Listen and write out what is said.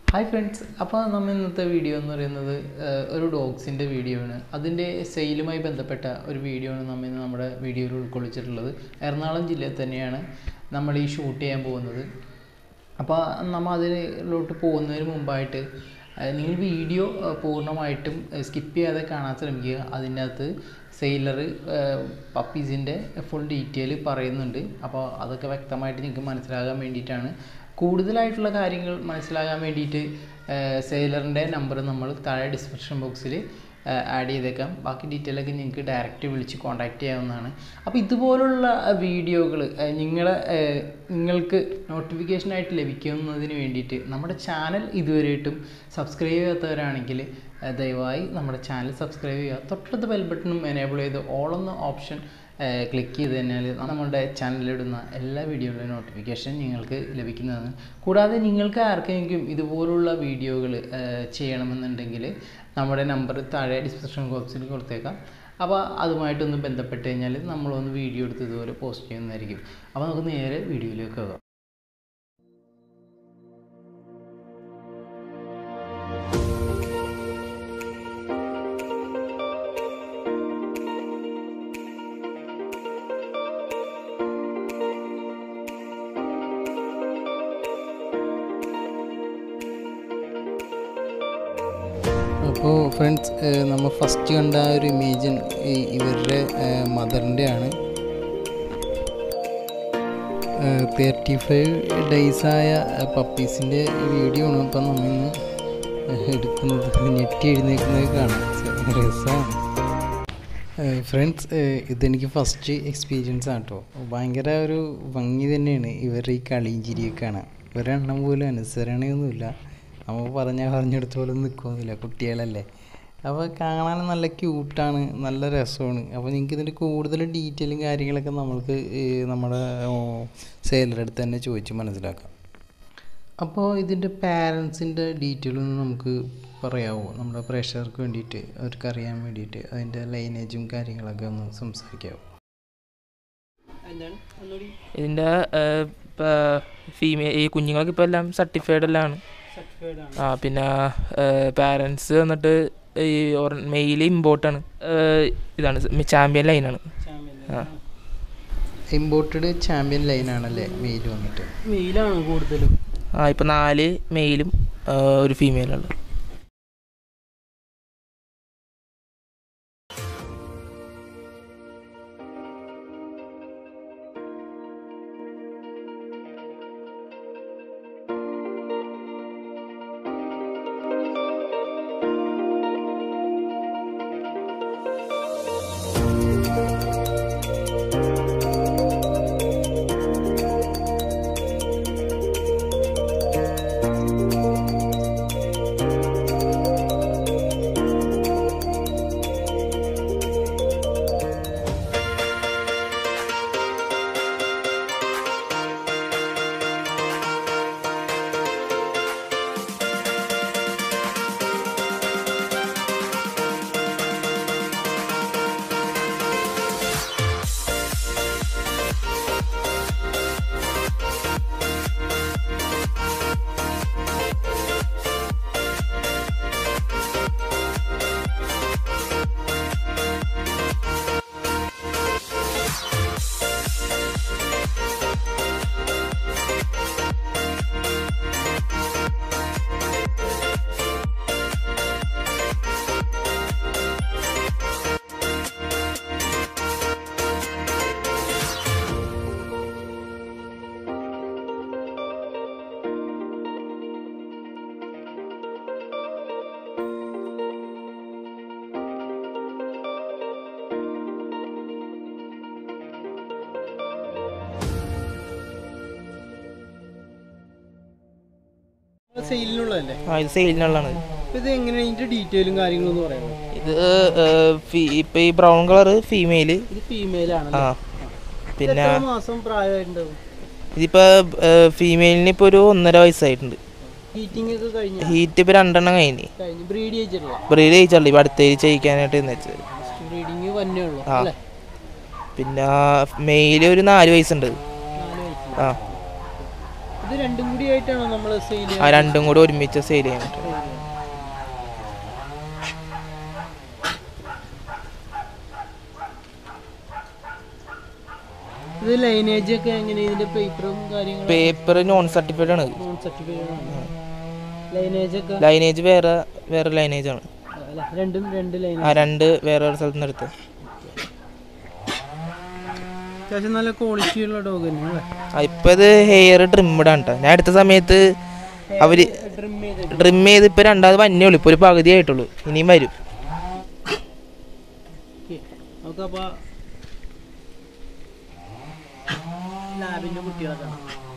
Hi friends അപ്പോൾ നമ്മൾ ഇന്നത്തെ വീഡിയോ എന്ന് പറയുന്നത് ഏഹ്, ഒരു ഡോഗ്സിൻ്റെ വീഡിയോ ആണ് അതിൻ്റെ സെയിലുമായി ബന്ധപ്പെട്ട ഒരു വീഡിയോ ആണ് നമ്മൾ ഇന്ന് നമ്മുടെ വീഡിയോയിൽ ഉൾക്കൊള്ളിച്ചിട്ടുള്ളത് എറണാകുളം ജില്ലയിൽ തന്നെയാണ് നമ്മൾ ഈ ഷൂട്ട് ചെയ്യാൻ പോകുന്നത് അപ്പോൾ നമ്മൾ അതിലോട്ട് പോകുന്നതിന് മുമ്പായിട്ട് ഏഹ്, നിങ്ങൾ വീഡിയോ ഏഹ്, പൂർണ്ണമായിട്ടും സ്കിപ്പ് ചെയ്യാതെ കാണാൻ ശ്രമിക്കുക അതിൻ്റെ അകത്ത് സെയിലർ പപ്പീസിൻ്റെ ഫുൾ ഡീറ്റെയിൽ പറയുന്നുണ്ട് അപ്പോൾ അതൊക്കെ വ്യക്തമായിട്ട് നിങ്ങൾക്ക് മനസ്സിലാകാൻ വേണ്ടിയിട്ടാണ് കൂടുതലായിട്ടുള്ള കാര്യങ്ങൾ മനസ്സിലാകാൻ വേണ്ടിയിട്ട് സെയിലറിൻ്റെ നമ്പർ നമ്മൾ താഴെ ഡിസ്ക്രിപ്ഷൻ ബോക്സിൽ ആഡ് ചെയ്തേക്കാം ബാക്കി ഡീറ്റെയിൽ ഒക്കെ നിങ്ങൾക്ക് ഡയറക്റ്റ് വിളിച്ച് കോൺടാക്റ്റ് ചെയ്യാവുന്നതാണ് അപ്പോൾ ഇതുപോലുള്ള വീഡിയോകൾ നിങ്ങളെ ഏഹ്, നിങ്ങൾക്ക് നോട്ടിഫിക്കേഷനായിട്ട് ലഭിക്കുന്നതിന് വേണ്ടിയിട്ട് നമ്മുടെ ചാനൽ ഇതുവരെയായിട്ടും സബ്സ്ക്രൈബ് ചെയ്യാത്തവരാണെങ്കിൽ ഏഹ്, ദയവായി നമ്മുടെ ചാനൽ സബ്സ്ക്രൈബ് ചെയ്യുക തൊട്ടടുത്ത ബെൽ ബട്ടണും എനേബിൾ ചെയ്ത് ഓൾ എന്ന ഓപ്ഷൻ ക്ലിക്ക് ചെയ്ത് കഴിഞ്ഞാൽ നമ്മുടെ ചാനലിലിടുന്ന എല്ലാ വീഡിയോകളുടെയും നോട്ടിഫിക്കേഷൻ നിങ്ങൾക്ക് ലഭിക്കുന്നതാണ് കൂടാതെ നിങ്ങൾക്ക് ആർക്കെങ്കിലും ഇതുപോലുള്ള വീഡിയോകൾ ചെയ്യണമെന്നുണ്ടെങ്കിൽ നമ്മുടെ നമ്പർ താഴെ ഡിസ്ക്രിപ്ഷൻ ബോക്സിൽ കൊടുത്തേക്കാം അപ്പോൾ അതുമായിട്ടൊന്ന് ബന്ധപ്പെട്ട് കഴിഞ്ഞാൽ നമ്മളൊന്ന് വീഡിയോ എടുത്ത് ഇതുപോലെ പോസ്റ്റ് ചെയ്യുന്നതായിരിക്കും അപ്പോൾ നമുക്ക് നേരെ വീഡിയോയിലേക്ക് പോകാം അപ്പോൾ ഫ്രണ്ട്സ് നമ്മൾ ഫസ്റ്റ് കണ്ട ആ ഒരു ഇമേജ് ഇവരുടെ മദറിൻ്റെ ആണ് തേർട്ടി ഫൈവ് ഡേയ്സായ പപ്പീസിൻ്റെ വീഡിയോ ആണ് ഇപ്പം നമ്മൾ ഇന്ന് എടുക്കുന്നത് ഞെട്ടി എഴുന്നേക്കുന്നത് കാണാം രസമാണ് ഫ്രണ്ട്സ് ഇതെനിക്ക് ഫസ്റ്റ് എക്സ്പീരിയൻസ് ആണ് കേട്ടോ ഭയങ്കര ഒരു ഭംഗി തന്നെയാണ് ഇവരുടെ ഈ കളിയും ചിരിയൊക്കെ കാണാൻ ഒരെണ്ണം പോലും അനുസരണയൊന്നുമില്ല നമ്മൾ പറഞ്ഞാൽ പറഞ്ഞെടുത്ത പോലെ നിൽക്കുകയൊന്നുമില്ല കുട്ടികളല്ലേ അപ്പോൾ കാണാൻ നല്ല ക്യൂട്ടാണ് നല്ല രസമാണ് അപ്പോൾ നിങ്ങൾക്ക് ഇതിൻ്റെ കൂടുതൽ ഡീറ്റെയിലും കാര്യങ്ങളൊക്കെ നമ്മൾക്ക് ഈ നമ്മുടെ സെയിലറുടെ അടുത്ത് തന്നെ ചോദിച്ച് മനസ്സിലാക്കാം അപ്പോൾ ഇതിൻ്റെ പാരൻസിൻ്റെ ഡീറ്റെയിൽ ഒന്ന് നമുക്ക് പറയാമോ നമ്മുടെ പ്രേക്ഷകർക്ക് വേണ്ടിയിട്ട് അവർക്ക് അറിയാൻ വേണ്ടിയിട്ട് അതിൻ്റെ ലൈനേജും കാര്യങ്ങളൊക്കെ ഒന്ന് സംസാരിക്കാമോ ഇതിൻ്റെ ഫീമെയിൽ ഈ കുഞ്ഞുങ്ങൾക്ക് ഇപ്പോൾ എല്ലാം സർട്ടിഫൈഡ് എല്ലാം ആണ് ആ പിന്നെ പാരൻസ് വന്നിട്ട് ഈ മെയിൽ ഇമ്പോർട്ടാണ് ഇതാണ് ചാമ്പ്യൻ ലൈനാണ് ആ ഇമ്പോർട്ടഡ് ചാമ്പ്യൻ ലൈനാണല്ലേ മെയിൽ വന്നിട്ട് മെയിലാണ് കൂടുതലും ആ ഇപ്പം നാല് മെയിലും ഒരു ഫീമെയിലാണ് സെയിലിനുള്ളതല്ലേ ആ ഇത് സെയിലിനുള്ളതാണ് അപ്പൊ ഇത് എങ്ങനെയാണ് ഇതിന്റെ ഡീറ്റെയിലും കാര്യങ്ങളും ഒന്ന് പറയാമോ ഇത് ഇപ്പം ഈ ബ്രൗൺ കളർ ഫീമെയിൽ ഇത് ഫീമെയിൽ ആണ് ആ പിന്നെ എത്ര മാസം പ്രായമായിട്ടുണ്ടാവും ഇതിപ്പോൾ ഫീമെയിലിന് ഇപ്പോൾ ഒരു ഒന്നര വയസ്സായിട്ടുണ്ട് ഹീറ്റിംഗ് ഒക്കെ കഴിഞ്ഞ ഹീറ്റ് ഇപ്പോൾ രണ്ടെണ്ണം കഴിഞ്ഞ് കഴിഞ്ഞ് ബ്രീഡ് ചെയ്തിട്ടുള്ള ബ്രീഡ് ചെയ്യിച്ചുള്ളൂ ഇപ്പോൾ അടുത്തേക്ക് ചെയ്യിക്കാനായിട്ട് എന്ന് വെച്ചത് ബ്രീഡിങ് വന്നേ ഉള്ളൂ ആ. അല്ലേ പിന്നെ മെയിൽ ഒരു നാല് വയസ്സുണ്ട് നാല് വയസ്സ് ആ ഇത് രണ്ടും കൂടി ആയിട്ടാണോ നമ്മൾ സെയിൽ ആ രണ്ടും കൂടി ഒരുമിച്ച് സെയിൽ ചെയ്യാൻ പറ്റും ഇത് ലൈനേജ് ഒക്കെ എങ്ങനെ ഇതിന്റെ പേപ്പറും കാര്യങ്ങളും പേപ്പർ നോൺ സർട്ടിഫൈഡ് ആണ് നോൺ സർട്ടിഫൈഡ് ആണ് ലൈനേജ് ഒക്കെ ലൈനേജ് വേറെ വേറെ ലൈനേജ് ആണ് അല്ല രണ്ടും രണ്ട് ലൈനേജ് ആ രണ്ട് വേറെ വേറെ സ്ഥലത്ത് നിന്ന് എടുത്ത് അത്യാവശ്യം നല്ല ക്വാളിറ്റി ഉള്ള ഡോഗ് തന്നെയാണ് ആ ഇപ്പം ഇത് ഹെയർ ട്രിമ്മഡ് ആണ് കേട്ടോ ഞാൻ എടുത്ത സമയത്ത് അവർ ഡ്രിം ചെയ്ത് ട്രിം ചെയ്ത് ഇപ്പം രണ്ടാമത് വന്നേ ഉള്ളൂ ഇപ്പോൾ ഒരു പകുതി ആയിട്ടുള്ളൂ ഇനിയും വരും നമുക്കപ്പോൾ ലാബിന്റെ കുട്ടികളെ കാണാം